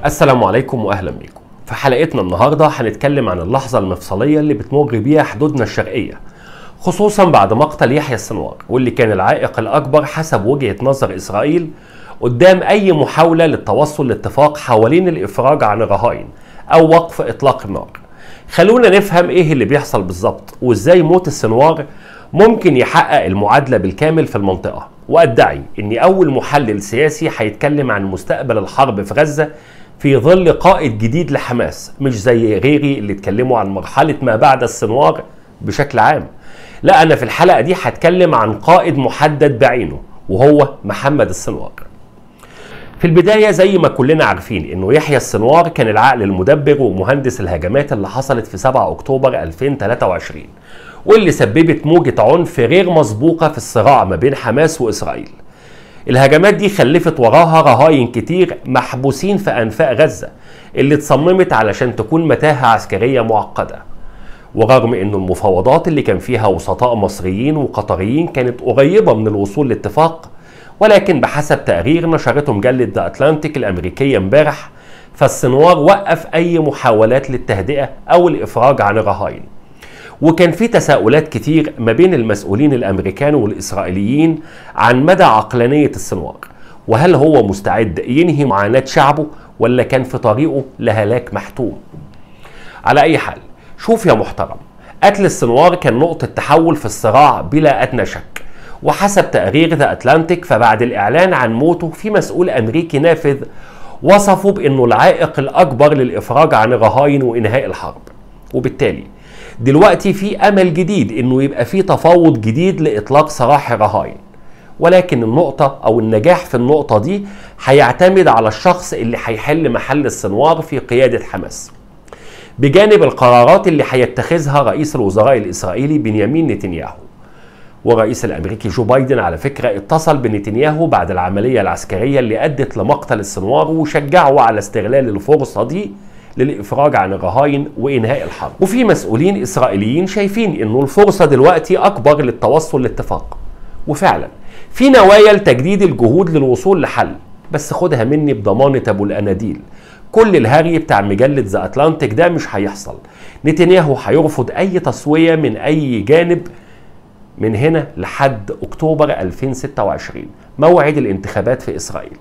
السلام عليكم واهلا بيكم في حلقتنا النهارده هنتكلم عن اللحظه المفصليه اللي بتمر بيها حدودنا الشرقيه خصوصا بعد مقتل يحيى السنوار واللي كان العائق الاكبر حسب وجهه نظر اسرائيل قدام اي محاوله للتوصل لاتفاق حوالين الافراج عن الرهائن او وقف اطلاق النار خلونا نفهم ايه اللي بيحصل بالظبط وازاي موت السنوار ممكن يحقق المعادله بالكامل في المنطقه وادعي ان اول محلل سياسي هيتكلم عن مستقبل الحرب في غزه في ظل قائد جديد لحماس مش زي غيري اللي اتكلموا عن مرحله ما بعد السنوار بشكل عام لا انا في الحلقه دي هتكلم عن قائد محدد بعينه وهو محمد السنوار في البدايه زي ما كلنا عارفين انه يحيى السنوار كان العقل المدبر ومهندس الهجمات اللي حصلت في 7 اكتوبر 2023 واللي سببت موجة عنف غير مسبوقة في الصراع ما بين حماس وإسرائيل الهجمات دي خلفت وراها رهاين كتير محبوسين في أنفاق غزة اللي اتصممت علشان تكون متاهة عسكرية معقدة ورغم أن المفاوضات اللي كان فيها وسطاء مصريين وقطريين كانت قريبة من الوصول لاتفاق ولكن بحسب تقرير نشرته مجلة ذا أتلانتيك الأمريكية امبارح فالسنوار وقف أي محاولات للتهدئة أو الإفراج عن الرهاين وكان في تساؤلات كتير ما بين المسؤولين الامريكان والاسرائيليين عن مدى عقلانيه السنوار وهل هو مستعد ينهي معاناه شعبه ولا كان في طريقه لهلاك محتوم على اي حال شوف يا محترم قتل السنوار كان نقطه تحول في الصراع بلا ادنى شك وحسب تقرير ذا اتلانتيك فبعد الاعلان عن موته في مسؤول امريكي نافذ وصفه بانه العائق الاكبر للافراج عن الرهاين وانهاء الحرب وبالتالي دلوقتي في امل جديد انه يبقى في تفاوض جديد لاطلاق سراح الرهاين ولكن النقطة أو النجاح في النقطة دي هيعتمد على الشخص اللي هيحل محل السنوار في قيادة حماس بجانب القرارات اللي هيتخذها رئيس الوزراء الإسرائيلي بنيامين نتنياهو والرئيس الأمريكي جو بايدن على فكرة اتصل بنتنياهو بعد العملية العسكرية اللي أدت لمقتل السنوار وشجعه على استغلال الفرصة دي للإفراج عن الرهاين وإنهاء الحرب وفي مسؤولين إسرائيليين شايفين أنه الفرصة دلوقتي أكبر للتوصل لاتفاق وفعلا في نوايا لتجديد الجهود للوصول لحل بس خدها مني بضمانة أبو الأناديل كل الهري بتاع مجلة ذا أتلانتيك ده مش هيحصل نتنياهو هيرفض أي تسوية من أي جانب من هنا لحد أكتوبر 2026 موعد الانتخابات في إسرائيل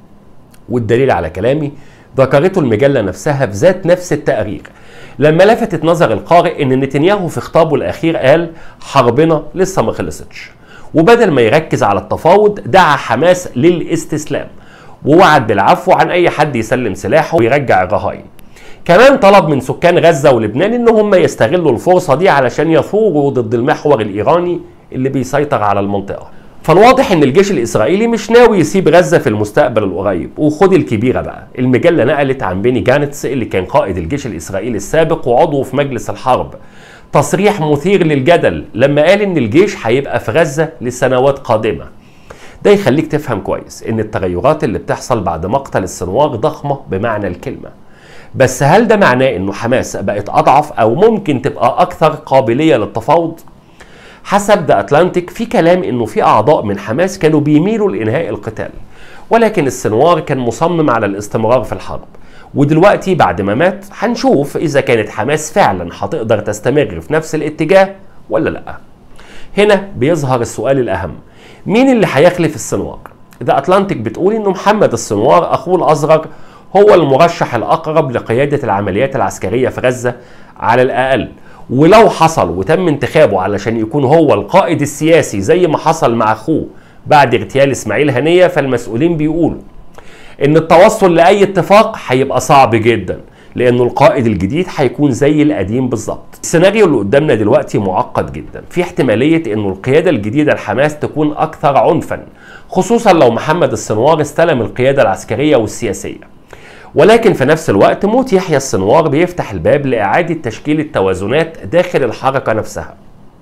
والدليل على كلامي ذكرته المجلة نفسها في ذات نفس التقرير لما لفتت نظر القارئ ان نتنياهو في خطابه الاخير قال حربنا لسه ما خلصتش وبدل ما يركز على التفاوض دعا حماس للاستسلام ووعد بالعفو عن اي حد يسلم سلاحه ويرجع الرهاين كمان طلب من سكان غزة ولبنان ان هم يستغلوا الفرصة دي علشان يثوروا ضد المحور الايراني اللي بيسيطر على المنطقة فالواضح ان الجيش الاسرائيلي مش ناوي يسيب غزه في المستقبل القريب وخد الكبيره بقى المجله نقلت عن بيني جانتس اللي كان قائد الجيش الاسرائيلي السابق وعضو في مجلس الحرب تصريح مثير للجدل لما قال ان الجيش هيبقى في غزه لسنوات قادمه ده يخليك تفهم كويس ان التغيرات اللي بتحصل بعد مقتل السنوار ضخمه بمعنى الكلمه بس هل ده معناه انه حماس بقت اضعف او ممكن تبقى اكثر قابليه للتفاوض حسب ذا اتلانتيك في كلام انه في اعضاء من حماس كانوا بيميلوا لانهاء القتال ولكن السنوار كان مصمم على الاستمرار في الحرب ودلوقتي بعد ما مات هنشوف اذا كانت حماس فعلا هتقدر تستمر في نفس الاتجاه ولا لا هنا بيظهر السؤال الاهم مين اللي هيخلف السنوار ذا اتلانتيك بتقول انه محمد السنوار اخوه الاصغر هو المرشح الاقرب لقياده العمليات العسكريه في غزه على الاقل ولو حصل وتم انتخابه علشان يكون هو القائد السياسي زي ما حصل مع اخوه بعد اغتيال اسماعيل هنيه فالمسؤولين بيقولوا ان التوصل لاي اتفاق هيبقى صعب جدا لانه القائد الجديد هيكون زي القديم بالظبط السيناريو اللي قدامنا دلوقتي معقد جدا في احتماليه انه القياده الجديده لحماس تكون اكثر عنفا خصوصا لو محمد السنوار استلم القياده العسكريه والسياسيه ولكن في نفس الوقت موت يحيى السنوار بيفتح الباب لإعادة تشكيل التوازنات داخل الحركة نفسها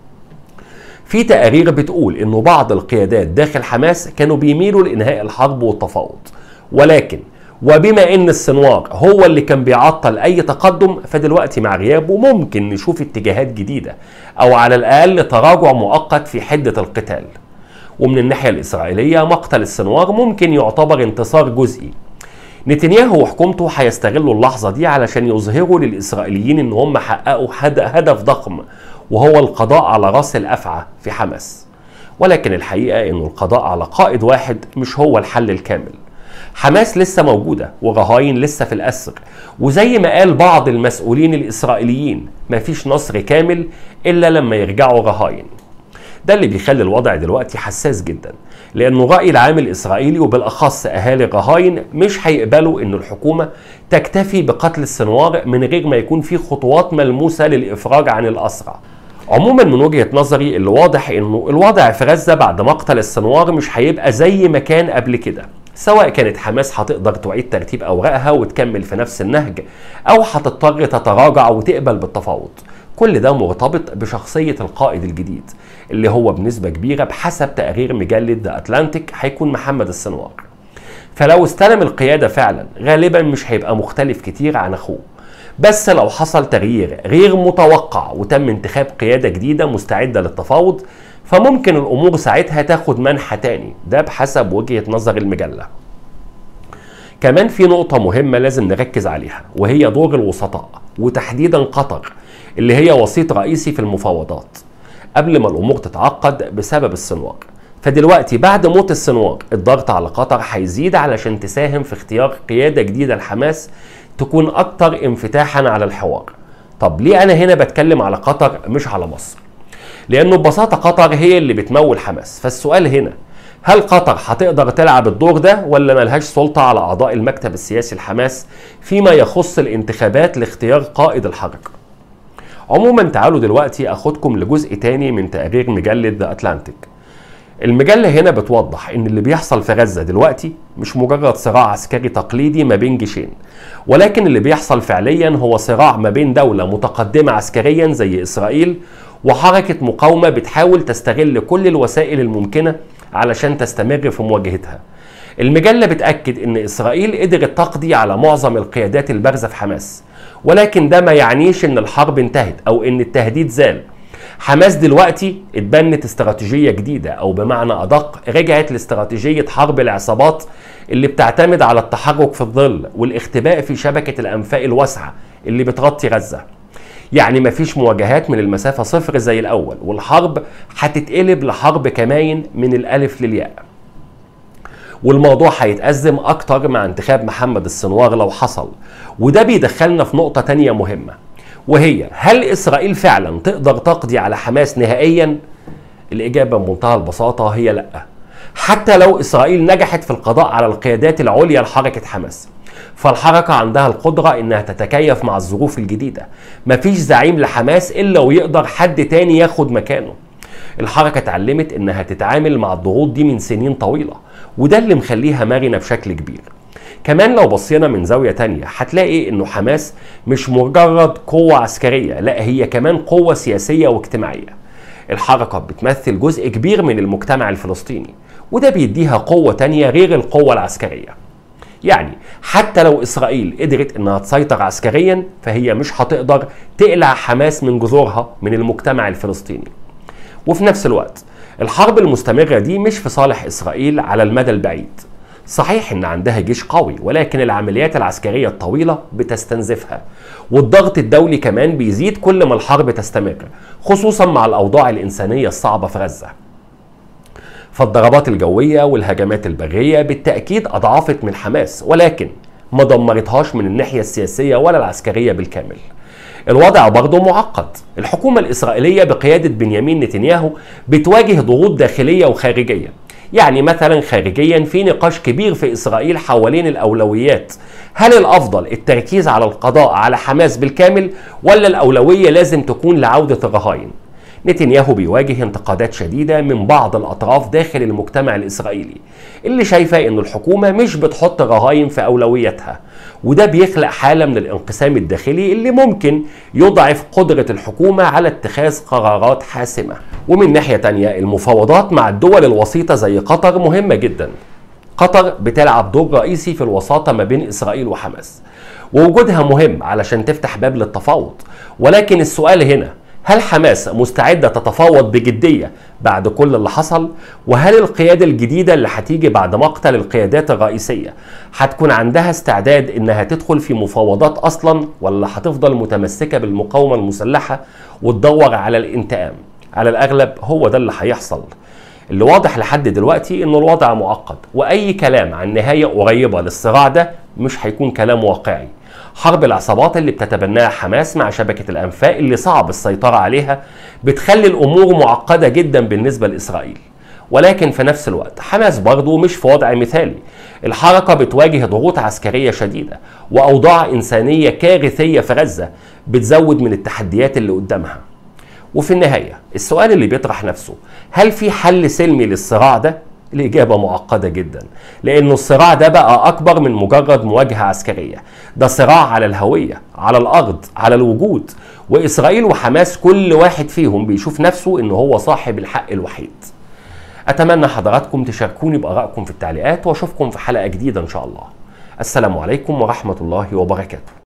في تقارير بتقول انه بعض القيادات داخل حماس كانوا بيميلوا لانهاء الحرب والتفاوض ولكن وبما ان السنوار هو اللي كان بيعطل اي تقدم فدلوقتي مع غيابه ممكن نشوف اتجاهات جديده او على الاقل تراجع مؤقت في حده القتال ومن الناحيه الاسرائيليه مقتل السنوار ممكن يعتبر انتصار جزئي نتنياهو وحكومته هيستغلوا اللحظة دي علشان يظهروا للإسرائيليين إن هم حققوا هدف ضخم وهو القضاء على رأس الأفعى في حماس ولكن الحقيقة إنه القضاء على قائد واحد مش هو الحل الكامل حماس لسه موجودة ورهاين لسه في الأسر وزي ما قال بعض المسؤولين الإسرائيليين مفيش نصر كامل إلا لما يرجعوا رهاين ده اللي بيخلي الوضع دلوقتي حساس جدا لأنه الرأي العام الإسرائيلي وبالأخص أهالي الرهاين مش هيقبلوا إن الحكومة تكتفي بقتل السنوار من غير ما يكون في خطوات ملموسة للإفراج عن الأسرى عموما من وجهه نظري اللي واضح انه الوضع في غزه بعد مقتل السنوار مش هيبقى زي ما كان قبل كده سواء كانت حماس هتقدر تعيد ترتيب اوراقها وتكمل في نفس النهج او هتضطر تتراجع وتقبل بالتفاوض كل ده مرتبط بشخصية القائد الجديد اللي هو بنسبة كبيرة بحسب تقرير مجلة ذا أتلانتيك هيكون محمد السنوار فلو استلم القيادة فعلا غالبا مش هيبقى مختلف كتير عن أخوه بس لو حصل تغيير غير متوقع وتم انتخاب قيادة جديدة مستعدة للتفاوض فممكن الأمور ساعتها تاخد منحى تاني ده بحسب وجهة نظر المجلة كمان في نقطة مهمة لازم نركز عليها وهي دور الوسطاء وتحديدا قطر اللي هي وسيط رئيسي في المفاوضات قبل ما الأمور تتعقد بسبب السنوار فدلوقتي بعد موت السنوار الضغط على قطر هيزيد علشان تساهم في اختيار قيادة جديدة لحماس تكون أكتر انفتاحا على الحوار طب ليه أنا هنا بتكلم على قطر مش على مصر لأنه ببساطة قطر هي اللي بتمول حماس فالسؤال هنا هل قطر هتقدر تلعب الدور ده ولا ملهاش سلطة على أعضاء المكتب السياسي الحماس فيما يخص الانتخابات لاختيار قائد الحركة عموما تعالوا دلوقتي أخدكم لجزء تاني من تقرير مجلة ذا أتلانتيك المجلة هنا بتوضح إن اللي بيحصل في غزة دلوقتي مش مجرد صراع عسكري تقليدي ما بين جيشين ولكن اللي بيحصل فعليا هو صراع ما بين دولة متقدمة عسكريا زي إسرائيل وحركة مقاومة بتحاول تستغل كل الوسائل الممكنة علشان تستمر في مواجهتها المجلة بتأكد إن إسرائيل قدرت تقضي على معظم القيادات البارزة في حماس ولكن ده ما يعنيش إن الحرب انتهت أو إن التهديد زال حماس دلوقتي اتبنت استراتيجية جديدة أو بمعنى أدق رجعت لاستراتيجية حرب العصابات اللي بتعتمد على التحرك في الظل والاختباء في شبكة الأنفاق الواسعة اللي بتغطي غزة يعني مفيش مواجهات من المسافة صفر زي الأول والحرب هتتقلب لحرب كماين من الألف للياء والموضوع هيتأزم أكتر مع انتخاب محمد السنوار لو حصل وده بيدخلنا في نقطة تانية مهمة وهي هل إسرائيل فعلا تقدر تقضي على حماس نهائيا؟ الإجابة بمنتهى البساطة هي لأ حتى لو إسرائيل نجحت في القضاء على القيادات العليا لحركة حماس فالحركة عندها القدرة إنها تتكيف مع الظروف الجديدة مفيش زعيم لحماس إلا ويقدر حد تاني ياخد مكانه الحركة اتعلمت إنها تتعامل مع الضغوط دي من سنين طويلة وده اللي مخليها مرنة بشكل كبير كمان لو بصينا من زاوية تانية هتلاقي انه حماس مش مجرد قوة عسكرية لا هي كمان قوة سياسية واجتماعية الحركة بتمثل جزء كبير من المجتمع الفلسطيني وده بيديها قوة تانية غير القوة العسكرية يعني حتى لو إسرائيل قدرت إنها تسيطر عسكريا فهي مش هتقدر تقلع حماس من جذورها من المجتمع الفلسطيني وفي نفس الوقت الحرب المستمرة دي مش في صالح إسرائيل على المدى البعيد صحيح ان عندها جيش قوي ولكن العمليات العسكريه الطويله بتستنزفها والضغط الدولي كمان بيزيد كل ما الحرب تستمر خصوصا مع الاوضاع الانسانيه الصعبه في غزه فالضربات الجويه والهجمات البريه بالتاكيد اضعفت من حماس ولكن ما دمرتهاش من الناحيه السياسيه ولا العسكريه بالكامل الوضع برضه معقد الحكومة الإسرائيلية بقيادة بنيامين نتنياهو بتواجه ضغوط داخلية وخارجية يعني مثلا خارجيا في نقاش كبير في اسرائيل حوالين الاولويات هل الافضل التركيز على القضاء على حماس بالكامل ولا الاولويه لازم تكون لعوده الرهاين نتنياهو بيواجه انتقادات شديده من بعض الاطراف داخل المجتمع الاسرائيلي اللي شايفه ان الحكومه مش بتحط رهاين في اولوياتها وده بيخلق حاله من الانقسام الداخلي اللي ممكن يضعف قدره الحكومه على اتخاذ قرارات حاسمه ومن ناحيه تانية المفاوضات مع الدول الوسيطه زي قطر مهمه جدا قطر بتلعب دور رئيسي في الوساطه ما بين اسرائيل وحماس ووجودها مهم علشان تفتح باب للتفاوض ولكن السؤال هنا هل حماس مستعدة تتفاوض بجدية بعد كل اللي حصل؟ وهل القيادة الجديدة اللي هتيجي بعد مقتل القيادات الرئيسية هتكون عندها استعداد انها تدخل في مفاوضات اصلا ولا هتفضل متمسكة بالمقاومة المسلحة وتدور على الانتقام؟ على الاغلب هو ده اللي هيحصل. اللي واضح لحد دلوقتي ان الوضع معقد واي كلام عن نهاية قريبة للصراع ده مش هيكون كلام واقعي. حرب العصابات اللي بتتبناها حماس مع شبكة الأنفاق اللي صعب السيطرة عليها بتخلي الأمور معقدة جدا بالنسبة لإسرائيل ولكن في نفس الوقت حماس برضه مش في وضع مثالي الحركة بتواجه ضغوط عسكرية شديدة وأوضاع إنسانية كارثية في غزة بتزود من التحديات اللي قدامها وفي النهاية السؤال اللي بيطرح نفسه هل في حل سلمي للصراع ده؟ الإجابة معقدة جدا لأنه الصراع ده بقى أكبر من مجرد مواجهة عسكرية ده صراع على الهوية على الأرض على الوجود وإسرائيل وحماس كل واحد فيهم بيشوف نفسه إنه هو صاحب الحق الوحيد أتمنى حضراتكم تشاركوني بآرائكم في التعليقات وأشوفكم في حلقة جديدة إن شاء الله السلام عليكم ورحمة الله وبركاته